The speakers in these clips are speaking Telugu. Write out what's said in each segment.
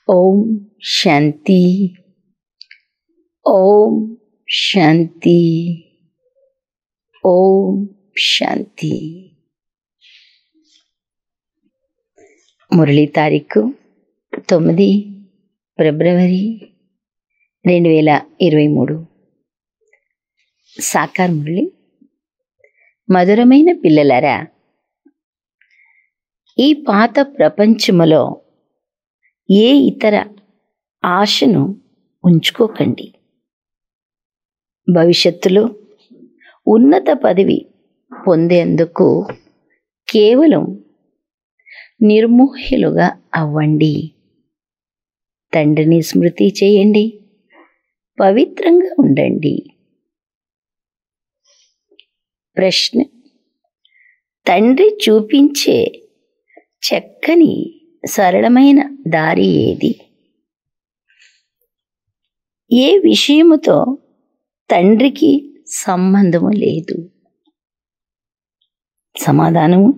ఓం శాంతి ఓం శాంతి ఓం శాంతి మురళి తారీఖు తొమ్మిది ఫిబ్రవరి రెండు వేల ఇరవై మూడు సాకార్ మురళి మధురమైన పిల్లలరా ఈ పాత ప్రపంచములో ఏ ఇతర ఆశను ఉంచుకోకండి భవిష్యత్తులో ఉన్నత పదవి పొందేందుకు కేవలం నిర్మోహ్యులుగా అవ్వండి తండ్రిని స్మృతి చేయండి పవిత్రంగా ఉండండి ప్రశ్న తండ్రి చూపించే చక్కని సరళమైన దారి ఏది ఏ విషయముతో తండ్రికి సంబంధము లేదు సమాధానము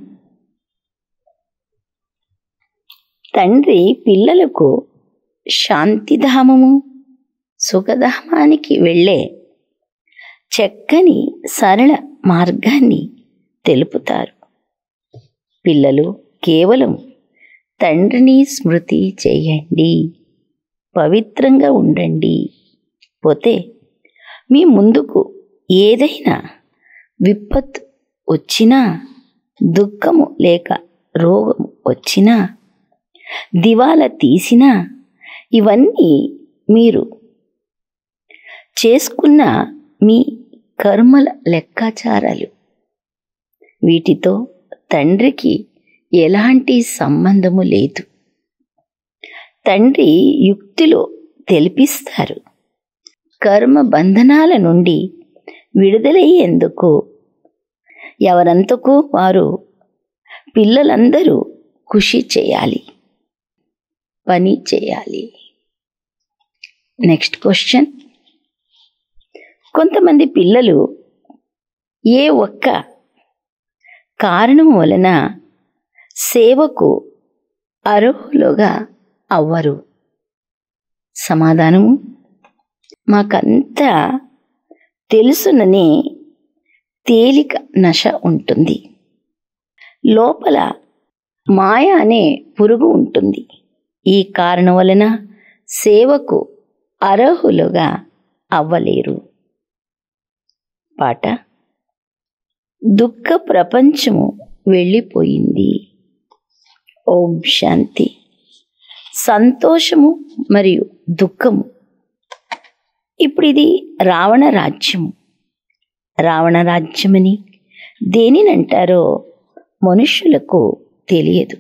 తండ్రి పిల్లలకు శాంతిధామము సుఖధామానికి వెళ్ళే చక్కని సరళ మార్గాన్ని తెలుపుతారు పిల్లలు కేవలం తండ్రిని స్మృతి చేయండి పవిత్రంగా ఉండండి పోతే మీ ముందుకు ఏదైనా విపత్తు వచ్చినా దుఃఖము లేక రోగము వచ్చినా దివాలా తీసినా ఇవన్నీ మీరు చేసుకున్న మీ కర్మల లెక్కాచారాలు వీటితో తండ్రికి ఎలాంటి సంబంధము లేదు తండ్రి యుక్తిలో తెలిపిస్తారు కర్మ బంధనాల నుండి విడుదలయ్యేందుకు ఎవరంతకు వారు పిల్లలందరూ కృషి చేయాలి పని చేయాలి నెక్స్ట్ క్వశ్చన్ కొంతమంది పిల్లలు ఏ ఒక్క కారణం వలన సేవకు అర్హులుగా అవ్వరు సమాధానము మాకంతా తెలుసునని తేలిక నశ ఉంటుంది లోపల మాయ అనే పురుగు ఉంటుంది ఈ కారణం వలన సేవకు అర్హులుగా అవ్వలేరు పాట దుఃఖ ప్రపంచము వెళ్ళిపోయింది ఓం శాంతి సంతోషము మరియు దుఃఖము ఇప్పుడు ఇది రావణ రాజ్యము రావణ రాజ్యమని దేనినంటారో మనుషులకు తెలియదు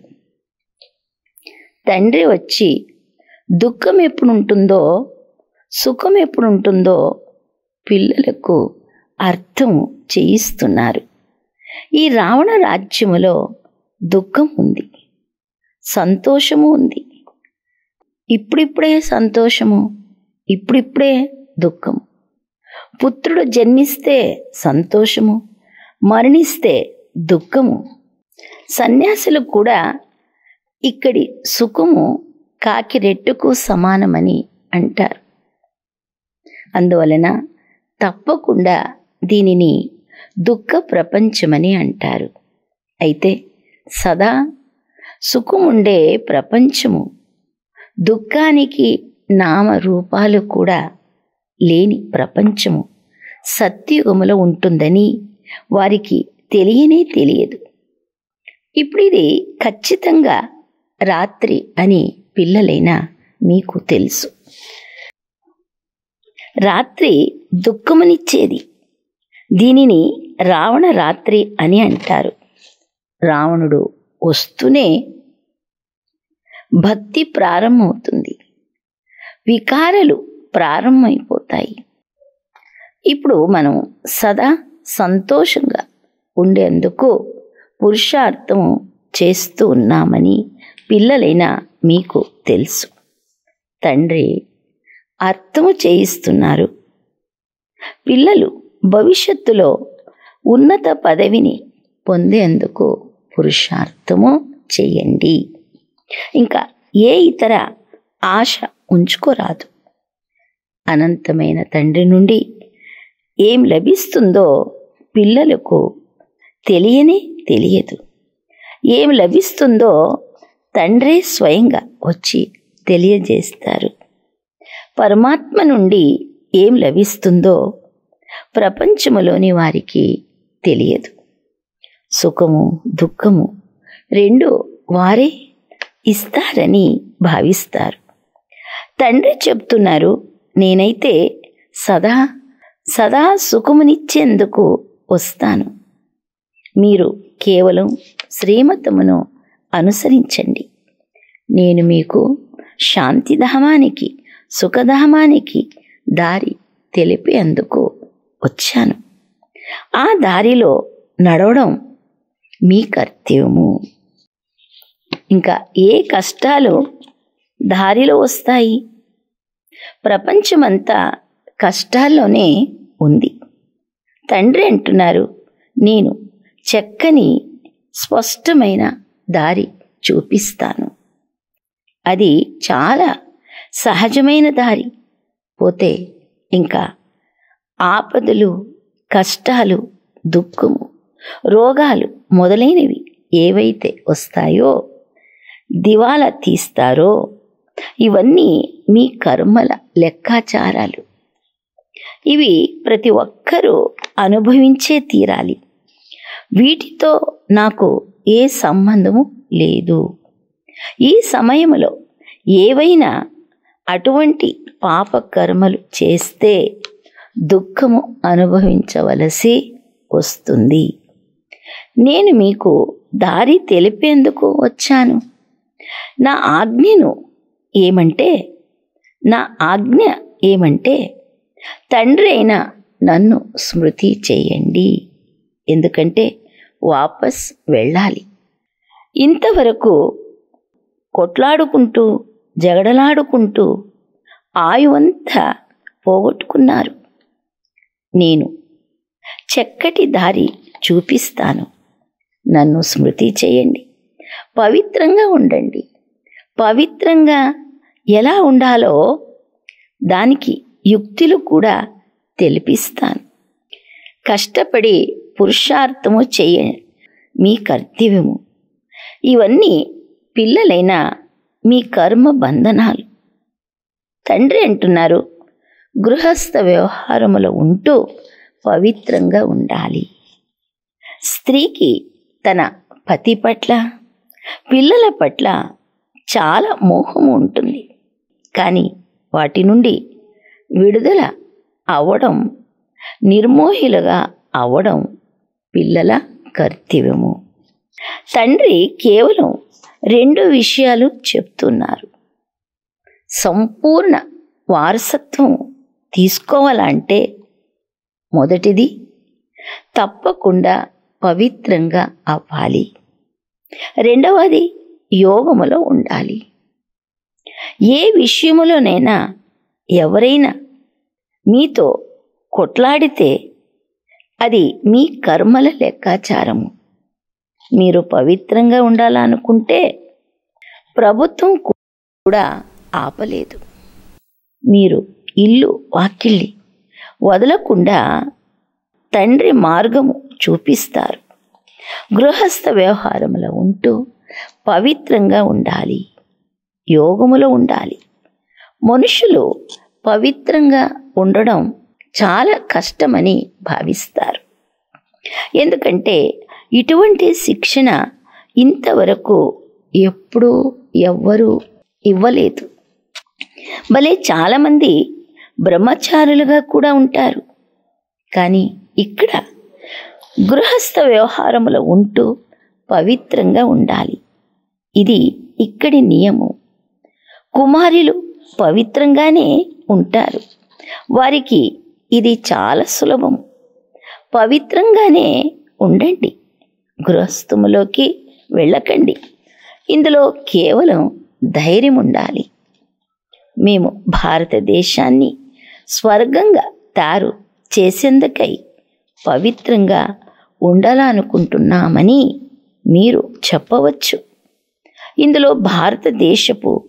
తండ్రి వచ్చి దుఃఖం ఎప్పుడు ఉంటుందో సుఖం ఎప్పుడు ఉంటుందో పిల్లలకు అర్థం చేయిస్తున్నారు ఈ రావణ రాజ్యములో దుఃఖం ఉంది సంతోషము ఉంది ఇప్పుడిప్పుడే సంతోషము ఇప్పుడిప్పుడే దుఃఖము పుత్రుడు జన్మిస్తే సంతోషము మరణిస్తే దుఃఖము సన్యాసులు కూడా ఇక్కడి సుఖము కాకి రెట్టుకు సమానమని అంటారు అందువలన తప్పకుండా దీనిని దుఃఖ ప్రపంచమని అంటారు అయితే సదా సుఖముండే ప్రపంచము దుఃఖానికి నామరూపాలు కూడా లేని ప్రపంచము సత్యుగములో ఉంటుందని వారికి తెలియనే తెలియదు ఇప్పుడు ఇది ఖచ్చితంగా రాత్రి అని పిల్లలైనా మీకు తెలుసు రాత్రి దుఃఖమునిచ్చేది దీనిని రావణ రాత్రి అని అంటారు రావణుడు వస్తూనే భక్తి ప్రారంభమవుతుంది వికారాలు ప్రారంభమైపోతాయి ఇప్పుడు మనం సదా సంతోషంగా ఉండేందుకు పురుషార్థం చేస్తూ ఉన్నామని పిల్లలైన మీకు తెలుసు తండ్రి అర్థము చేయిస్తున్నారు పిల్లలు భవిష్యత్తులో ఉన్నత పదవిని పొందేందుకు పురుషార్థము చేయండి ఇంకా ఏ ఇతర ఆశ ఉంచుకోరాదు అనంతమైన తండ్రి నుండి ఏం లభిస్తుందో పిల్లలకు తెలియనే తెలియదు ఏం లభిస్తుందో తండ్రే స్వయంగా వచ్చి తెలియజేస్తారు పరమాత్మ నుండి ఏం లభిస్తుందో ప్రపంచములోని వారికి తెలియదు సుఖము దుఃఖము రెండు వారే ఇస్తారని భావిస్తారు తండ్రి చెప్తున్నారు నేనైతే సదా సదా సుఖమునిచ్చేందుకు వస్తాను మీరు కేవలం శ్రీమతమును అనుసరించండి నేను మీకు శాంతిధామానికి సుఖధామానికి దారి తెలిపేందుకు వచ్చాను ఆ దారిలో నడవడం మీ కర్తవ్యము ఇంకా ఏ కష్టాలు దారిలో వస్తాయి ప్రపంచమంతా కష్టాల్లోనే ఉంది తండ్రి అంటున్నారు నేను చక్కని స్పష్టమైన దారి చూపిస్తాను అది చాలా సహజమైన దారి పోతే ఇంకా ఆపదలు కష్టాలు దుఃఖము రోగాలు మొదలైనవి ఏవైతే వస్తాయో దివాలా తీస్తారో ఇవన్నీ మీ కర్మల లెక్కాచారాలు ఇవి ప్రతి ఒక్కరూ అనుభవించే తీరాలి వీటితో నాకు ఏ సంబంధము లేదు ఈ సమయంలో ఏవైనా అటువంటి పాప కర్మలు చేస్తే దుఃఖము అనుభవించవలసి వస్తుంది నేను మీకు దారి తెలిపేందుకు వచ్చాను నా ఆజ్ఞను ఏమంటే నా ఆజ్ఞ ఏమంటే తండ్రి అయిన నన్ను స్మృతి చేయండి ఎందుకంటే వాపస్ వెళ్ళాలి ఇంతవరకు కొట్లాడుకుంటూ జగడలాడుకుంటూ ఆయువంతా పోగొట్టుకున్నారు నేను చక్కటి దారి చూపిస్తాను నన్ను స్మృతి చేయండి పవిత్రంగా ఉండండి పవిత్రంగా ఎలా ఉండాలో దానికి యుక్తులు కూడా తెలిపిస్తాను కష్టపడి పురుషార్థము చేయ మీ కర్తవ్యము ఇవన్నీ పిల్లలైన మీ కర్మ బంధనాలు తండ్రి అంటున్నారు గృహస్థ వ్యవహారములో ఉంటూ పవిత్రంగా ఉండాలి స్త్రీకి తన పతి పట్ల పిల్లల పట్ల చాలా మోహం ఉంటుంది కానీ వాటి నుండి విడుదల అవ్వడం నిర్మోహిలుగా అవ్వడం పిల్లల కర్తవ్యము తండ్రి కేవలం రెండు విషయాలు చెప్తున్నారు సంపూర్ణ వారసత్వం తీసుకోవాలంటే మొదటిది తప్పకుండా పవిత్రంగా అవ్వాలి రెండవది యోగములో ఉండాలి ఏ విషయములోనైనా ఎవరైనా మీతో కొట్లాడితే అది మీ కర్మల లెక్కాచారము మీరు పవిత్రంగా ఉండాలనుకుంటే ప్రభుత్వం కూడా ఆపలేదు మీరు ఇల్లు వాకిళ్ళి వదలకుండా తండ్రి మార్గము చూపిస్తారు గృహస్థ వ్యవహారములో ఉంటూ పవిత్రంగా ఉండాలి యోగములో ఉండాలి మనుషులు పవిత్రంగా ఉండడం చాలా కష్టమని భావిస్తారు ఎందుకంటే ఇటువంటి శిక్షణ ఇంతవరకు ఎప్పుడూ ఎవ్వరూ ఇవ్వలేదు భలే చాలామంది బ్రహ్మచారులుగా కూడా ఉంటారు కానీ ఇక్కడ గృహస్థ వ్యవహారములో ఉంటూ పవిత్రంగా ఉండాలి ఇది ఇక్కడి నియమం కుమారులు పవిత్రంగానే ఉంటారు వారికి ఇది చాలా సులభం పవిత్రంగానే ఉండండి గృహస్థములోకి వెళ్ళకండి ఇందులో కేవలం ధైర్యం ఉండాలి మేము భారతదేశాన్ని స్వర్గంగా తయారు చేసేందుకై పవిత్రంగా ఉండాలనుకుంటున్నామని మీరు చెప్పవచ్చు ఇందులో భారతదేశపు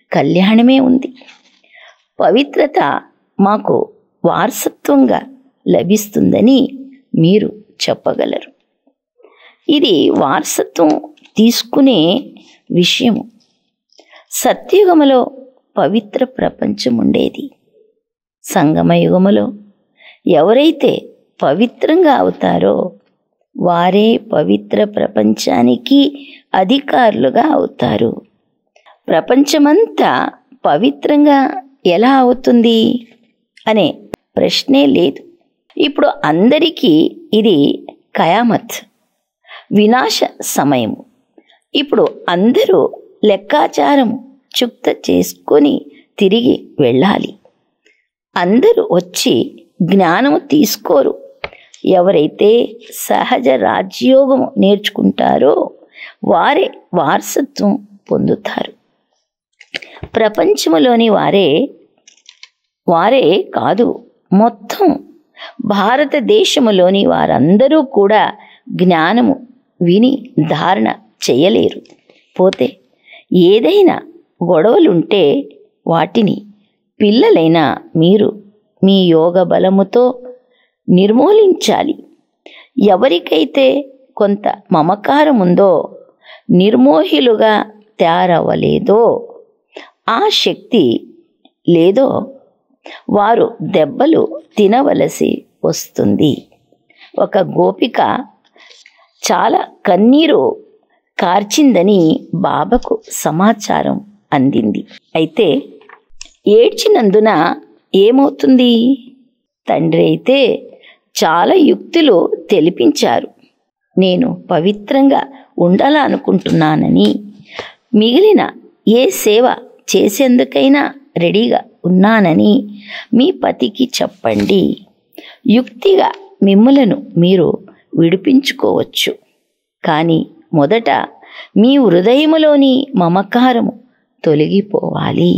కళ్యాణమే ఉంది పవిత్రత మాకు వారసత్వంగా లభిస్తుందని మీరు చెప్పగలరు ఇది వారసత్వం తీసుకునే విషయము సత్యుగములో పవిత్ర ప్రపంచం ఉండేది సంగమయుగములో ఎవరైతే పవిత్రంగా అవుతారో వారే పవిత్ర ప్రపంచానికి అధికారులుగా అవుతారు ప్రపంచమంతా పవిత్రంగా ఎలా అవుతుంది అనే ప్రశ్నే లేదు ఇప్పుడు అందరికీ ఇది కయామత్ వినాశ సమయము ఇప్పుడు అందరూ లెక్కాచారం చుక్త చేసుకొని తిరిగి వెళ్ళాలి అందరూ వచ్చి జ్ఞానము తీసుకోరు ఎవరైతే సహజ రాజ్యోగము నేర్చుకుంటారో వారే వారసత్వం పొందుతారు ప్రపంచంలోని వారే వారే కాదు మొత్తం భారతదేశములోని వారందరూ కూడా జ్ఞానము విని ధారణ చేయలేరు పోతే ఏదైనా గొడవలుంటే వాటిని పిల్లలైన మీరు మీ యోగ బలముతో నిర్మూలించాలి ఎవరికైతే కొంత మమకారం ఉందో నిర్మోహిలుగా తయారవ్వలేదో ఆ శక్తి లేదో వారు దెబ్బలు తినవలసి వస్తుంది ఒక గోపిక చాలా కన్నీరు కార్చిందని బాబాకు సమాచారం అందింది అయితే ఏడ్చినందున ఏమవుతుంది తండ్రి అయితే చాలా యుక్తులు తెలిపించారు నేను పవిత్రంగా ఉండాలనుకుంటున్నానని మిగిలిన ఏ సేవ చేసేందుకైనా రెడీగా ఉన్నానని మీ పతికి చెప్పండి యుక్తిగా మిమ్ములను మీరు విడిపించుకోవచ్చు కానీ మొదట మీ హృదయములోని మమకారము తొలగిపోవాలి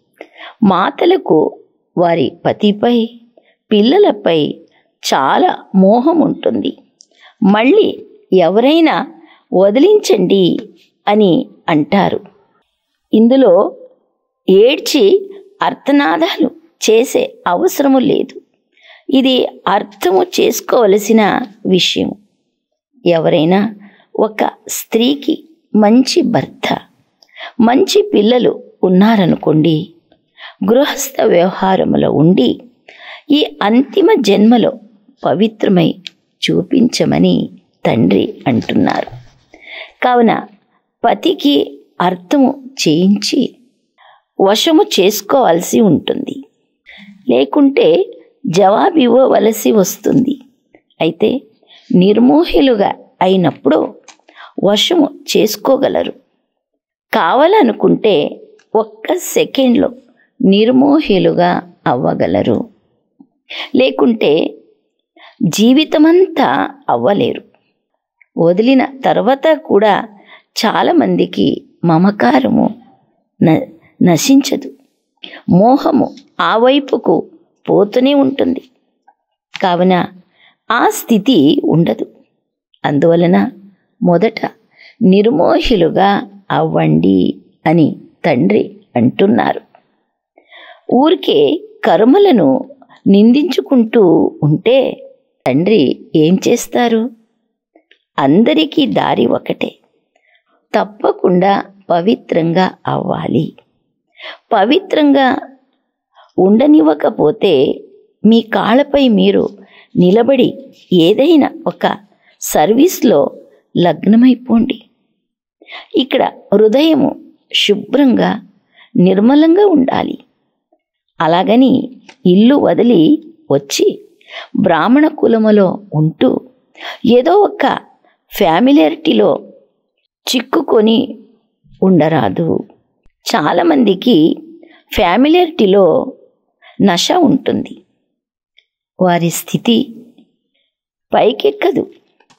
మాతలకు వారి పతిపై పిల్లలపై చాలా మోహం ఉంటుంది మళ్ళీ ఎవరైనా వదిలించండి అని అంటారు ఇందులో ఏడ్చి అర్థనాదాలు చేసే అవసరము లేదు ఇది అర్థము చేసుకోవలసిన విషయం ఎవరైనా ఒక స్త్రీకి మంచి భర్త మంచి పిల్లలు ఉన్నారనుకోండి గృహస్థ వ్యవహారములో ఉండి ఈ అంతిమ జన్మలో పవిత్రమై చూపించమని తండ్రి అంటున్నారు కావున పతికి అర్థము చేయించి వశము చేసుకోవాల్సి ఉంటుంది లేకుంటే జవాబు ఇవ్వవలసి వస్తుంది అయితే నిర్మోహిలుగా అయినప్పుడు వశము చేసుకోగలరు కావాలనుకుంటే ఒక్క సెకండ్లో నిర్మోహిలుగా అవ్వగలరు లేకుంటే జీవితమంతా అవ్వలేరు వదిలిన తర్వాత కూడా చాలామందికి మమకారము న నశించదు మోహము ఆ వైపుకు పోతూనే ఉంటుంది కావున ఆ స్థితి ఉండదు అందువలన మొదట నిర్మోహిలుగా అవ్వండి అని తండ్రి అంటున్నారు ఊరికే కర్మలను నిందించుకుంటూ ఉంటే తండ్రి ఏం చేస్తారు అందరికీ దారి ఒకటే తప్పకుండా పవిత్రంగా అవ్వాలి పవిత్రంగా ఉండనివ్వకపోతే మీ కాళ్ళపై మీరు నిలబడి ఏదైనా ఒక సర్వీస్లో లగ్నమైపోండి ఇక్కడ హృదయము శుభ్రంగా నిర్మలంగా ఉండాలి అలాగని ఇల్లు వదిలి వచ్చి బ్రాహ్మణ కులములో ఉంటూ ఏదో ఒక ఫ్యామిలియారిటీలో చిక్కుకొని ఉండరాదు చాలామందికి ఫ్యామిలియారిటీలో నశ ఉంటుంది వారి స్థితి పైకెక్కదు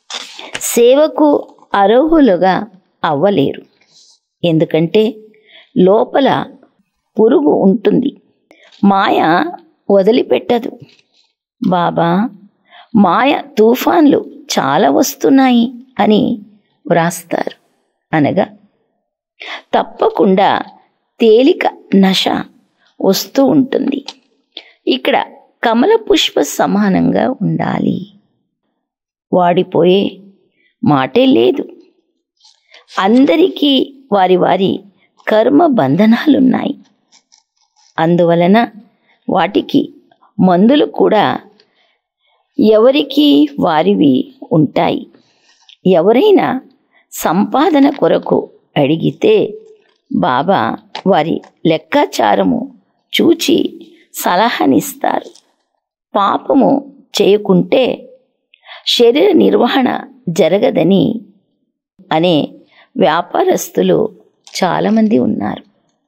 సేవకు అర్హులుగా అవ్వలేరు ఎందుకంటే లోపల పురుగు ఉంటుంది మాయ వదిలిపెట్టదు బాబా మాయ తుఫాన్లు చాలా వస్తున్నాయి అని వ్రాస్తారు అనగా తప్పకుండా తేలిక నశ వస్తూ ఉంటుంది ఇక్కడ కమల పుష్ప సమానంగా ఉండాలి వాడిపోయే మాటే లేదు అందరికీ వారి వారి కర్మ బంధనాలున్నాయి అందువలన వాటికి మందులు కూడా ఎవరికి వారివి ఉంటాయి ఎవరైనా సంపాదన కొరకు అడిగితే బాబా వారి లెక్కాచారము చూచి సలహానిస్తారు పాపము చేయకుంటే శరీర నిర్వహణ జరగదని అనే వ్యాపారస్తులు చాలామంది ఉన్నారు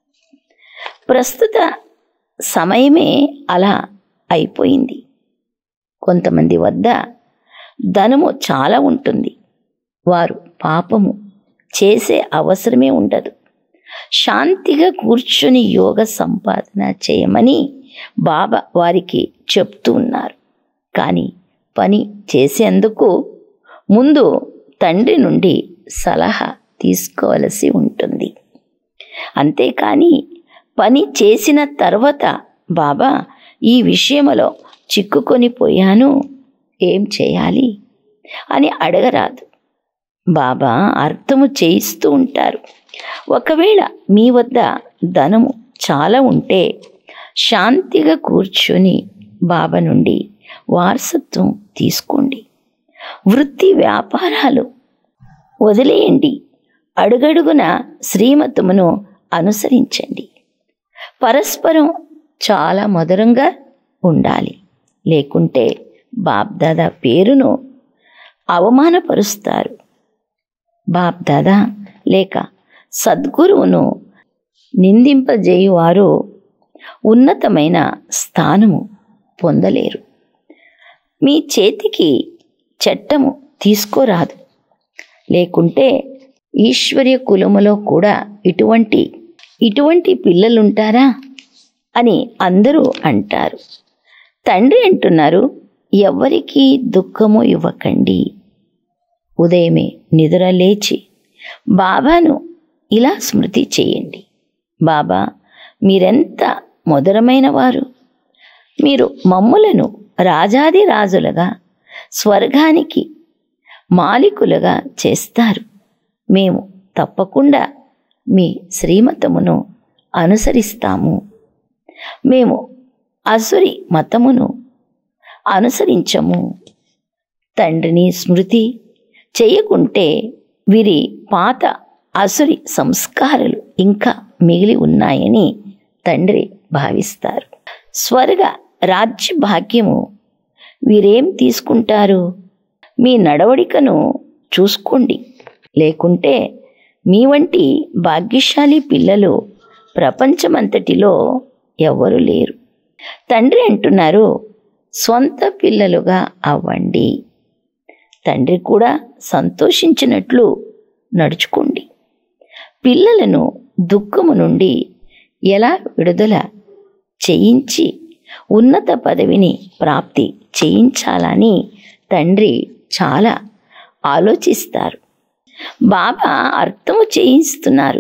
ప్రస్తుత సమయమే అలా అయిపోయింది కొంతమంది వద్ద ధనము చాలా ఉంటుంది వారు పాపము చేసే అవసరమే ఉండదు శాంతిగా కూర్చొని యోగ సంపాదన చేయమని బాబా వారికి చెప్తూ ఉన్నారు కానీ పని చేసేందుకు ముందు తండ్రి నుండి సలహా తీసుకోవలసి ఉంటుంది అంతేకాని పని చేసిన తర్వాత బాబా ఈ విషయంలో చిక్కుకొని పోయాను ఏం చేయాలి అని అడగరాదు బాబా అర్థము చేయిస్తూ ఉంటారు ఒకవేళ మీ వద్ద ధనము చాలా ఉంటే శాంతిగా కూర్చొని బాబా నుండి వారసత్వం తీసుకోండి వృత్తి వ్యాపారాలు వదిలేయండి అడుగడుగున శ్రీమతమును అనుసరించండి పరస్పరం చాలా మధురంగా ఉండాలి లేకుంటే బాబ్దాదా పేరును అవమానపరుస్తారు బాబ్దాదా లేక సద్గురువును నిందింపజేయువారు ఉన్నతమైన స్థానము పొందలేరు మీ చేతికి చట్టము తీసుకోరాదు లేకుంటే ఈశ్వర్య కులములో కూడా ఇటువంటి ఇటువంటి పిల్లలుంటారా అని అందరూ అంటారు తండ్రి అంటున్నారు ఎవరికి దుఃఖము ఇవ్వకండి ఉదయమే నిద్ర లేచి బాబాను ఇలా స్మృతి చేయండి బాబా మీరెంత మధురమైన వారు మీరు మమ్ములను రాజాది రాజులుగా స్వర్గానికి మాలికులుగా చేస్తారు మేము తప్పకుండా మీ శ్రీమతమును అనుసరిస్తాము మేము అసురి మతమును అనుసరించము తండ్రిని స్మృతి చేయకుంటే వీరి పాత అసురి సంస్కారాలు ఇంకా మిగిలి ఉన్నాయని తండ్రి భావిస్తారు స్వర్గ రాజ్య భాగ్యము వీరేం తీసుకుంటారు మీ నడవడికను చూసుకోండి లేకుంటే మీ వంటి భాగ్యశాలి పిల్లలు ప్రపంచమంతటిలో ఎవరు లేరు తండ్రి అంటున్నారు స్వంత పిల్లలుగా అవ్వండి తండ్రి కూడా సంతోషించినట్లు నడుచుకోండి పిల్లలను దుఃఖము నుండి ఎలా విడుదల చేయించి ఉన్నత పదవిని ప్రాప్తి చేయించాలని తండ్రి చాలా ఆలోచిస్తారు బాబా అర్థము చేయిస్తున్నారు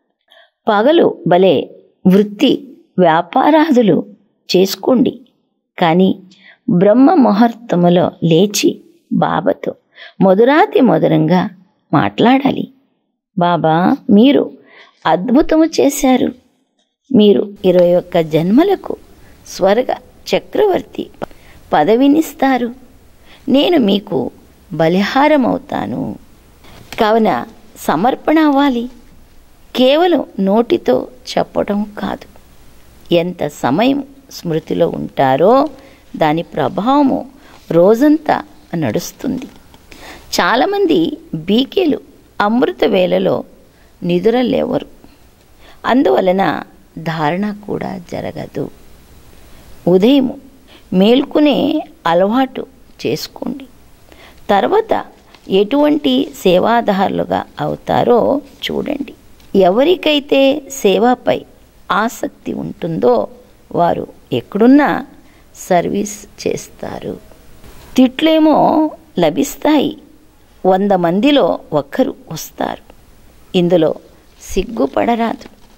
పగలు భలే వృత్తి వ్యాపారాదులు చేసుకోండి కానీ బ్రహ్మ ముహూర్తములో లేచి బాబాతో మధురాతి మధురంగా మాట్లాడాలి బాబా మీరు అద్భుతము చేశారు మీరు ఇరవై ఒక్క జన్మలకు స్వర్గ చక్రవర్తి పదవినిస్తారు నేను మీకు బలిహారమవుతాను కావున సమర్పణ అవ్వాలి కేవలం నోటితో చెప్పడం కాదు ఎంత సమయం స్మృతిలో ఉంటారో దాని ప్రభావము రోజంతా నడుస్తుంది చాలామంది బీకేలు అమృత వేళలో నిదుర లేవరు అందువలన ధారణ కూడా జరగదు ఉదయం మేల్కొనే అలవాటు చేసుకోండి తర్వాత ఎటువంటి సేవాదారులుగా అవుతారో చూడండి ఎవరికైతే సేవపై ఆసక్తి ఉంటుందో వారు ఎక్కడున్నా సర్వీస్ చేస్తారు తిట్లేమో లభిస్తాయి వంద మందిలో ఒక్కరు వస్తారు ఇందులో సిగ్గుపడరాదు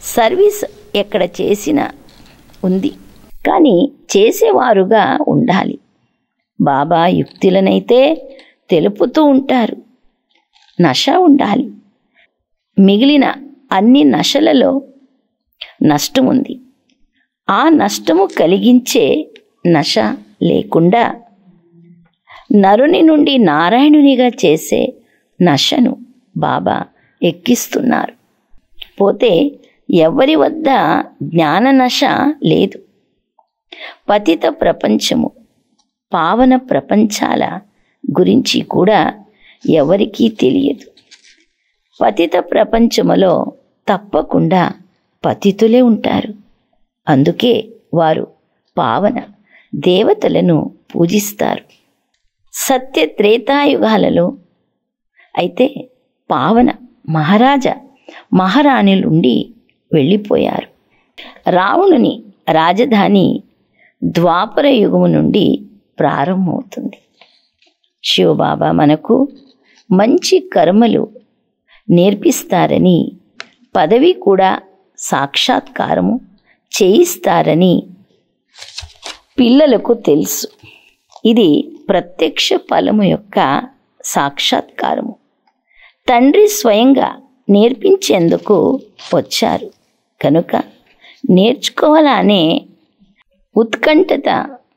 సర్వీస్ ఎక్కడ చేసినా ఉంది కానీ చేసేవారుగా ఉండాలి బాబా యుక్తులనైతే తెలుపుతూ ఉంటారు నష ఉండాలి మిగిలిన అన్ని నశలలో నష్టం ఉంది ఆ నష్టము కలిగించే నశ లేకుండా నరుని నుండి నారాయణునిగా చేసే నశను బాబా ఎక్కిస్తున్నారు పోతే ఎవరి వద్ద జ్ఞాన నశ లేదు పతిత ప్రపంచము పావన ప్రపంచాల గురించి కూడా ఎవరికీ తెలియదు పతిత ప్రపంచములో తప్పకుండా పతితులే ఉంటారు అందుకే వారు పావన దేవతలను పూజిస్తారు సత్య త్రేతాయుగాలలో అయితే పావన మహారాజా మహారాణులుండి వెళ్ళిపోయారు రావణుని రాజధాని ద్వాపర యుగము నుండి ప్రారంభమవుతుంది శివబాబా మనకు మంచి కర్మలు నేర్పిస్తారని పదవి కూడా సాక్షాత్కారము చేయిస్తారని పిల్లలకు తెలుసు ఇది ప్రత్యక్ష ఫలము యొక్క సాక్షాత్కారము తండ్రి స్వయంగా నేర్పించేందుకు వచ్చారు కనుక నేర్చుకోవాలనే ఉత్కంఠత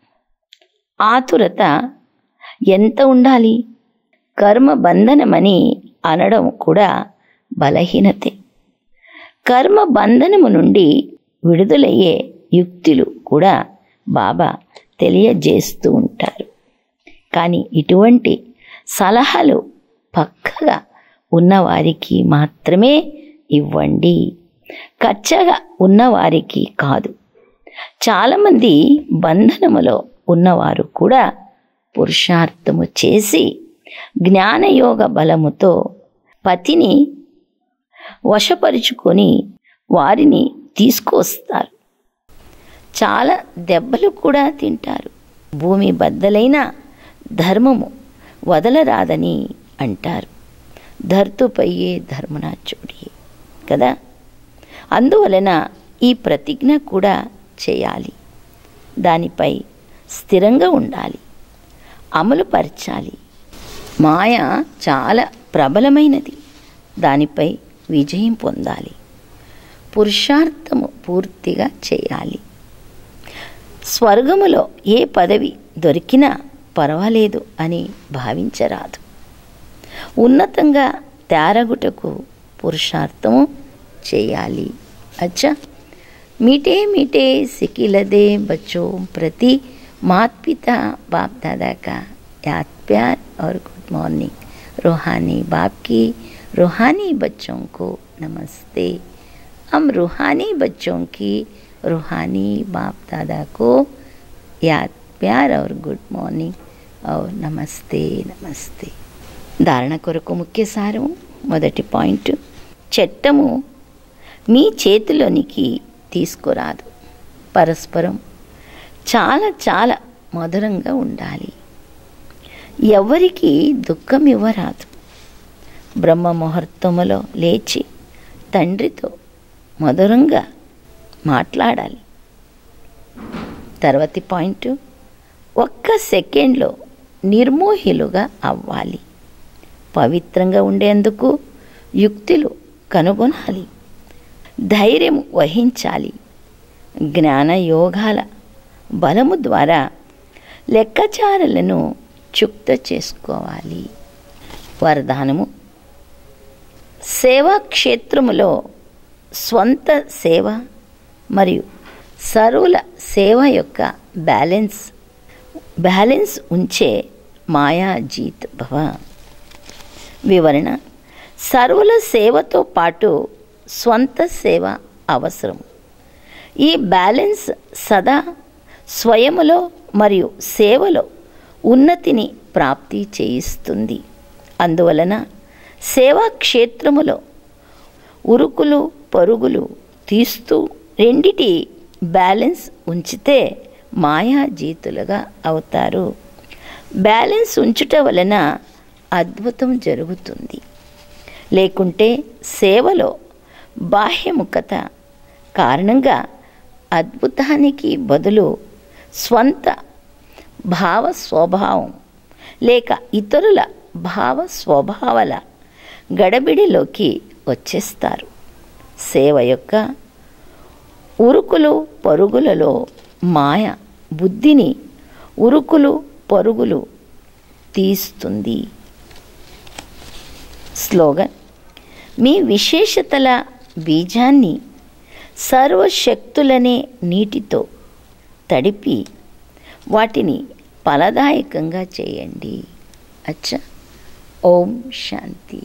ఆతురత ఎంత ఉండాలి కర్మ బంధనమని అనడం కూడా బలహీనతే కర్మ బంధనము నుండి విడుదలయ్యే యుక్తులు కూడా బాబా తెలియజేస్తూ ఉంటారు కానీ ఇటువంటి సలహాలు పక్కగా ఉన్నవారికి మాత్రమే ఇవ్వండి కచ్చగా ఉన్నవారికి కాదు చాలామంది బంధనములో ఉన్నవారు కూడా పురుషార్థము చేసి జ్ఞానయోగ బలముతో పతిని వశపరుచుకొని వారిని తీసుకొస్తారు చాలా దెబ్బలు కూడా తింటారు భూమి బద్దలైన ధర్మము వదలరాదని అంటారు ధర్తుపయ్యే ధర్మనాచుడి కదా అందువలన ఈ ప్రతిజ్ఞ కూడా చేయాలి దానిపై స్థిరంగా ఉండాలి అమలుపరచాలి మాయ చాలా ప్రబలమైనది దానిపై విజయం పొందాలి పురుషార్థము పూర్తిగా చేయాలి స్వర్గములో ఏ పదవి దొరికినా పర్వాలేదు అని భావించరాదు ఉన్నతంగా తేరగుటకు పురుషార్థము చేయాలి అచ్చా मीठे मीठे सिकिलदे बच्चों प्रति माता पिता बाप दादा का याद प्यार और गुड मॉर्निंग रूहानी बाप की रूहानी बच्चों को नमस्ते हम रूहानी बच्चों की रूहानी बाप दादा को याद प्यार और गुड मॉर्निंग और నమస్తే నమస్తే ధారణ కొరకు ముఖ్య సారము మొదటి పాయింట్ చట్టము మీ చేతిలోనికి తీసుకురాదు పరస్పరం చాలా చాలా మధురంగా ఉండాలి ఎవరికి దుఃఖం ఇవ్వరాదు బ్రహ్మ ముహూర్తములో లేచి తండ్రితో మధురంగా మాట్లాడాలి తర్వాతి పాయింట్ ఒక్క సెకండ్లో నిర్మోహిలుగా అవ్వాలి పవిత్రంగా ఉండేందుకు యుక్తులు కనుగొనాలి ధైర్యం వహించాలి జ్ఞాన యోగాల బలము ద్వారా లెక్కచారలను చుక్త చేసుకోవాలి వరదానము సేవా క్షేత్రములో స్వంత సేవ మరియు సరువుల సేవ యొక్క బ్యాలెన్స్ బ్యాలెన్స్ ఉంచే మాయాజీత్ భవ వివరణ సరువుల సేవతో పాటు స్వంత సేవ అవసరం ఈ బ్యాలెన్స్ సదా స్వయములో మరియు సేవలో ఉన్నతిని ప్రాప్తి చేయిస్తుంది అందువలన సేవా క్షేత్రములో ఉరుకులు పరుగులు తీస్తూ రెండిటి బ్యాలెన్స్ ఉంచితే మాయాజీతులుగా అవుతారు బ్యాలెన్స్ ఉంచుట వలన అద్భుతం జరుగుతుంది లేకుంటే సేవలో బాహ్యముఖత కారణంగా అద్భుతానికి బదులు స్వంత భావ స్వభావం లేక ఇతరుల భావ స్వభావాల గడబిడిలోకి వచ్చేస్తారు సేవ యొక్క ఉరుకులు పరుగులలో మాయ బుద్ధిని ఉరుకులు పరుగులు తీస్తుంది స్లోగన్ మీ విశేషతల బీజాన్ని సర్వశక్తులనే నీటితో తడిపి వాటిని ఫలదాయకంగా చేయండి అచ్చా ఓం శాంతి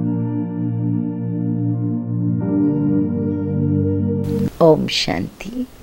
ఓం శాంతి